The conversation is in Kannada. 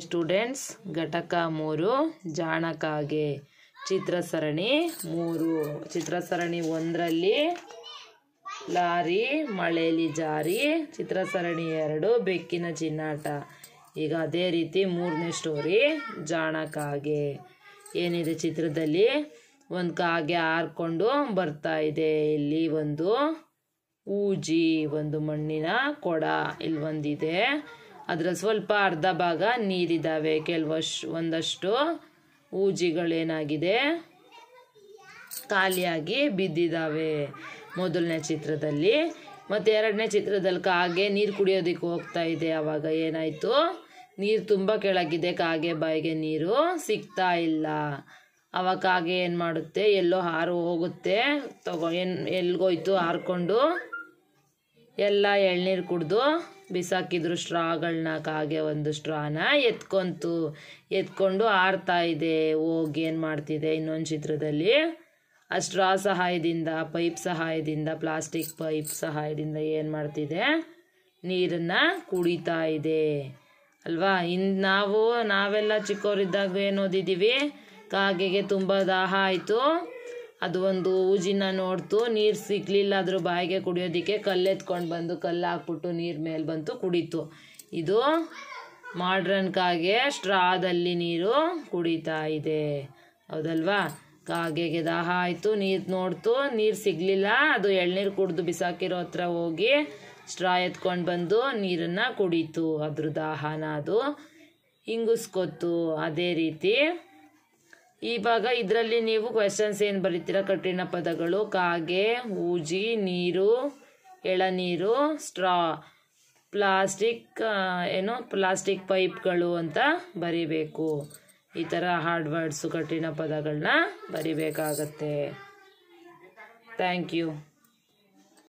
ಸ್ಟೂಡೆಂಟ್ಸ್ ಘಟಕ ಮೂರು ಜಾಣಕಾಗೆ ಚಿತ್ರಸರಣಿ ಮೂರು ಚಿತ್ರಸರಣಿ ಒಂದರಲ್ಲಿ ಲಾರಿ ಮಳೆಯಲ್ಲಿ ಜಾರಿ ಚಿತ್ರಸರಣಿ ಎರಡು ಬೆಕ್ಕಿನ ಚಿನ್ನಾಟ ಈಗ ಅದೇ ರೀತಿ ಮೂರನೇ ಸ್ಟೋರಿ ಜಾಣಕಾಗೆ ಏನಿದೆ ಚಿತ್ರದಲ್ಲಿ ಒಂದು ಕಾಗೆ ಹಾರ್ಕೊಂಡು ಬರ್ತಾ ಇದೆ ಇಲ್ಲಿ ಒಂದು ಊಜಿ ಒಂದು ಮಣ್ಣಿನ ಕೊಡ ಇಲ್ಲಿ ಒಂದಿದೆ ಅದರ ಸ್ವಲ್ಪ ಅರ್ಧ ಭಾಗ ನೀರಿದ್ದಾವೆ ಕೆಲವಶ್ ಒಂದಷ್ಟು ಊಜಿಗಳೇನಾಗಿದೆ ಖಾಲಿಯಾಗಿ ಬಿದ್ದಿದ್ದಾವೆ ಮೊದಲನೇ ಚಿತ್ರದಲ್ಲಿ ಮತ್ತು ಎರಡನೇ ಚಿತ್ರದಲ್ಲಿ ಕಾಗೆ ನೀರು ಕುಡಿಯೋದಕ್ಕೆ ಹೋಗ್ತಾ ಇದೆ ಆವಾಗ ಏನಾಯಿತು ನೀರು ತುಂಬ ಕೆಳಗಿದೆ ಕಾಗೆ ಬಾಯಿಗೆ ನೀರು ಸಿಗ್ತಾ ಇಲ್ಲ ಆವಾಗ ಕಾಗೆ ಏನು ಮಾಡುತ್ತೆ ಎಲ್ಲೋ ಹಾರು ಹೋಗುತ್ತೆ ತಗೋ ಏನು ಎಲ್ಗೋಯ್ತು ಹಾರ್ಕೊಂಡು ಎಲ್ಲ ಎಳ್ನೀರು ಕುಡಿದು ಬಿಸಾಕಿದ್ರು ಸ್ಟ್ರಾಗಳನ್ನ ಕಾಗೆ ಒಂದು ಸ್ಟ್ರಾನ ಎತ್ಕೊಂತು ಎತ್ಕೊಂಡು ಆರ್ತಾ ಇದೆ ಹೋಗಿ ಏನು ಮಾಡ್ತಿದೆ ಇನ್ನೊಂದು ಚಿತ್ರದಲ್ಲಿ ಆ ಸ್ಟ್ರಾ ಸಹಾಯದಿಂದ ಪೈಪ್ ಸಹಾಯದಿಂದ ಪ್ಲಾಸ್ಟಿಕ್ ಪೈಪ್ ಸಹಾಯದಿಂದ ಏನು ಮಾಡ್ತಿದೆ ನೀರನ್ನು ಕುಡಿತಾ ಇದೆ ಅಲ್ವಾ ಇನ್ನು ನಾವು ನಾವೆಲ್ಲ ಚಿಕ್ಕವರಿದ್ದಾಗ ಏನು ಓದಿದ್ದೀವಿ ಕಾಗೆಗೆ ತುಂಬ ದಾಹ ಆಯಿತು ಅದು ಒಂದು ಊಜಿನ ನೋಡ್ತು ನೀರು ಸಿಗ್ಲಿಲ್ಲ ಅದ್ರ ಬಾಯಿಗೆ ಕುಡಿಯೋದಕ್ಕೆ ಕಲ್ಲೆತ್ಕೊಂಡು ಬಂದು ಕಲ್ಲು ಹಾಕ್ಬಿಟ್ಟು ನೀರು ಮೇಲೆ ಬಂತು ಕುಡೀತು ಇದು ಮಾಡ್ರನ್ ಕಾಗೆ ಸ್ಟ್ರಾದಲ್ಲಿ ನೀರು ಕುಡಿತಾ ಇದೆ ಹೌದಲ್ವಾ ಕಾಗೆಗೆ ದಾಹ ಆಯಿತು ನೀರು ನೋಡ್ತು ನೀರು ಸಿಗಲಿಲ್ಲ ಅದು ಎಳ್ನೀರು ಕುಡಿದು ಬಿಸಾಕಿರೋ ಹತ್ರ ಹೋಗಿ ಸ್ಟ್ರಾ ಎತ್ಕೊಂಡು ಬಂದು ನೀರನ್ನು ಕುಡೀತು ಅದ್ರ ದಾಹನ ಅದು ಹಿಂಗಿಸ್ಕೊತು ಅದೇ ರೀತಿ ಇವಾಗ ಇದರಲ್ಲಿ ನೀವು ಕ್ವೆಶನ್ಸ್ ಏನು ಬರೀತೀರ ಕಠಿಣ ಪದಗಳು ಕಾಗೆ ಊಜಿ ನೀರು ಎಳನೀರು ಸ್ಟ್ರಾ ಪ್ಲಾಸ್ಟಿಕ್ ಏನು ಪ್ಲಾಸ್ಟಿಕ್ ಪೈಪ್ಗಳು ಅಂತ ಬರಿಬೇಕು ಈ ಥರ ಹಾರ್ಡ್ ವರ್ಡ್ಸು ಕಠಿಣ ಪದಗಳನ್ನ ಬರಿಬೇಕಾಗತ್ತೆ ಥ್ಯಾಂಕ್ ಯು